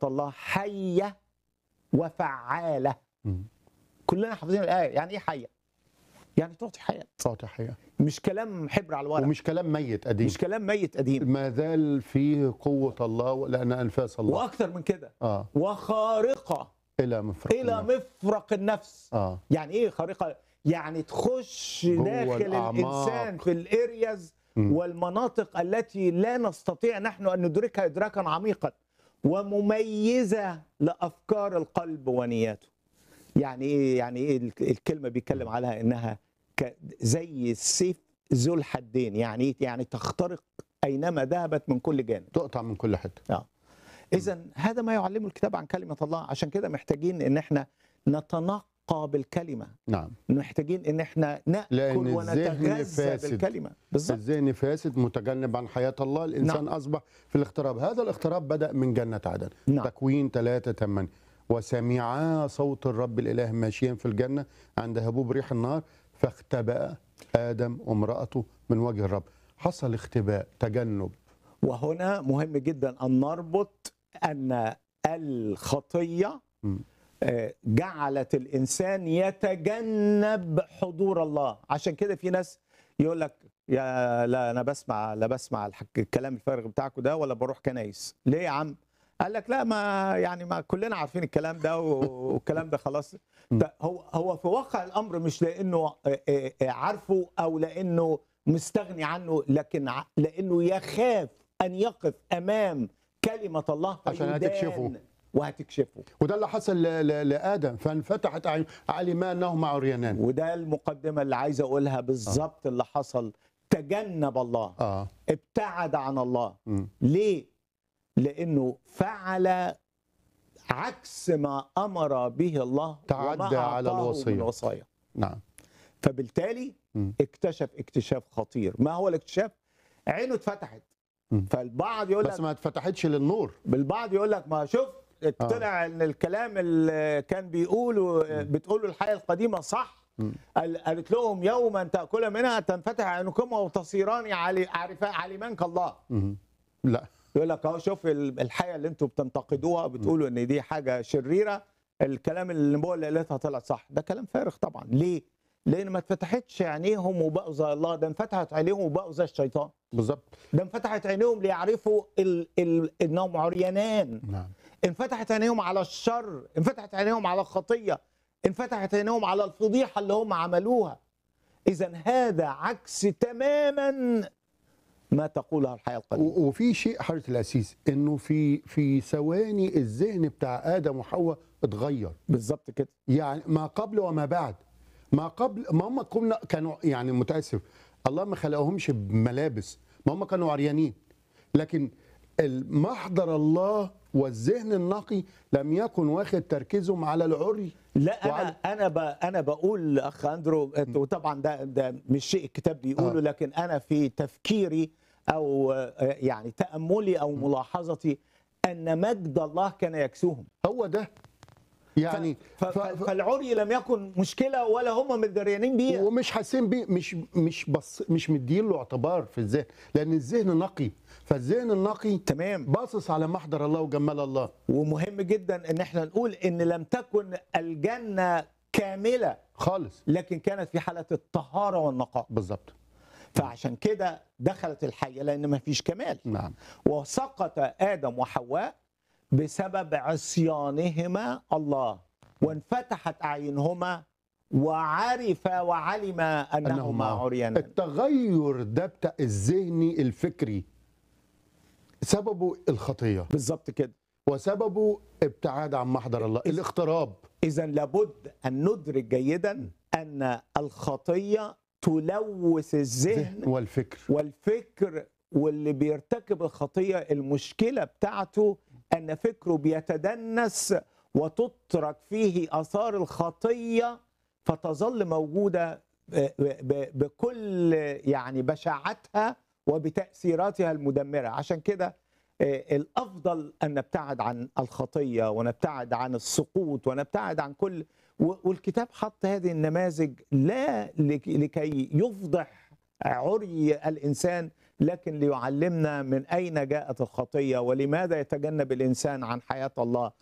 الله حيه وفعاله مم. كلنا حافظين الايه يعني ايه حيه يعني تعطي حياه تعطي حياه مش كلام حبر على الورق ومش كلام ميت قديم مش كلام ميت قديم ما زال فيه قوه الله لان انفاس الله واكثر من كده اه وخارقه الى مفرق الى النفس. مفرق النفس اه يعني ايه خارقه يعني تخش جوه داخل الأعماق. الانسان في الارياز مم. والمناطق التي لا نستطيع نحن ان ندركها ادراكا عميقا ومميزه لافكار القلب ونياته يعني ايه يعني ايه الك- الكلمه بيتكلم عليها انها ك- زي السيف ذو الحدين يعني إيه؟ يعني تخترق اينما ذهبت من كل جانب تقطع من كل حته اذا هذا ما يعلمه الكتاب عن كلمه الله عشان كده محتاجين ان احنا نتنقى بالكلمه نعم محتاجين ان احنا ناكل لأن الذهن ونتغذى فاسد. بالكلمه بالظبط الذهن فاسد متجنب عن حياه الله الانسان نعم. اصبح في الاغتراب هذا الاغتراب بدا من جنه عدن نعم تكوين 3 8 وسمعا صوت الرب الاله ماشيا في الجنه عند هبوب ريح النار فاختبأ ادم وامراته من وجه الرب حصل اختباء تجنب وهنا مهم جدا ان نربط ان الخطيه م. آه، جعلت الانسان يتجنب حضور الله عشان كده في ناس يقول لك يا لا انا بسمع لا بسمع الحك الكلام الفارغ بتاعكم ده ولا بروح كنايس ليه يا عم قال لك لا ما يعني ما كلنا عارفين الكلام ده والكلام ده خلاص م. ده هو هو في واقع الامر مش لانه آه، آه، آه، عارفه او لانه مستغني عنه لكن ع- لانه يخاف ان يقف امام كلمه الله عشان فيدان هتكشفه. وهتكشفه وده اللي حصل ل- ل- لادم فانفتحت اعين علما انهما عريانان وده المقدمه اللي عايز اقولها بالظبط اللي حصل تجنب الله اه ابتعد عن الله مم. ليه لانه فعل عكس ما امر به الله تعدى وما على أعطاه الوصية. من وصايا نعم فبالتالي مم. اكتشف اكتشاف خطير ما هو الاكتشاف عينه اتفتحت مم. فالبعض يقول بس لك ما اتفتحتش للنور بالبعض يقول لك ما شوف طلع ان الكلام اللي كان بيقوله بتقوله الحياه القديمه صح مم. قال- قالت لهم يوما تاكل منها تنفتح عينكما وتصيران عالي- عارفا عالمان كالله مم. لا يقول لك اهو شوف ال- الحياه اللي انتم بتنتقدوها بتقولوا ان دي حاجه شريره الكلام اللي النبوه اللي قالتها طلعت صح ده كلام فارغ طبعا ليه؟ لان ما اتفتحتش عينيهم وبقوا زي الله ده انفتحت عينيهم وبقوا زي الشيطان بالظبط ده انفتحت عينيهم ليعرفوا ال... ال... انهم عريانان نعم انفتحت عينيهم على الشر انفتحت عينيهم على الخطيه انفتحت عينيهم على الفضيحه اللي هم عملوها اذا هذا عكس تماما ما تقولها الحياه القديمه و- وفي شيء حضرة الأسيس إنه في في ثواني الذهن بتاع آدم وحواء اتغير بالظبط كده يعني ما قبل وما بعد ما قبل ما هم كنا كانوا يعني متاسف الله ما خلقهمش بملابس ما هم كانوا عريانين لكن المحضر الله والذهن النقي لم يكن واخد تركيزهم على العري لا انا وعلى- انا ب... انا بقول اخ اندرو وطبعا ده ده مش شيء الكتاب بيقوله آه. لكن انا في تفكيري او آه، يعني تاملي او ملاحظتي ان مجد الله كان يكسوهم هو ده يعني ف... ف... فالعري لم يكن مشكله ولا هم متدريانين بيها ومش حاسين بيه مش مش بص مش مدين له اعتبار في الذهن لان الذهن نقي فالذهن النقي تمام باصص على محضر الله وجمال الله ومهم جدا ان احنا نقول ان لم تكن الجنه كامله خالص لكن كانت في حاله الطهاره والنقاء بالظبط فعشان كده دخلت الحيه لان ما فيش كمال نعم وسقط ادم وحواء بسبب عصيانهما الله وانفتحت اعينهما وعرف وعلم انهما عريانان التغير ده بتاع الذهني الفكري سببه الخطيه بالظبط كده وسببه ابتعاد عن محضر الله الاغتراب اذا لابد ان ندرك جيدا ان الخطيه تلوث الذهن والفكر والفكر واللي بيرتكب الخطيه المشكله بتاعته ان فكره بيتدنس وتترك فيه اثار الخطيه فتظل موجوده ب- ب- بكل يعني بشاعتها وبتاثيراتها المدمره عشان كده آه، الافضل ان نبتعد عن الخطيه ونبتعد عن السقوط ونبتعد عن كل و- والكتاب حط هذه النماذج لا لك- لكي يفضح عري الانسان لكن ليعلمنا من اين جاءت الخطيه ولماذا يتجنب الانسان عن حياه الله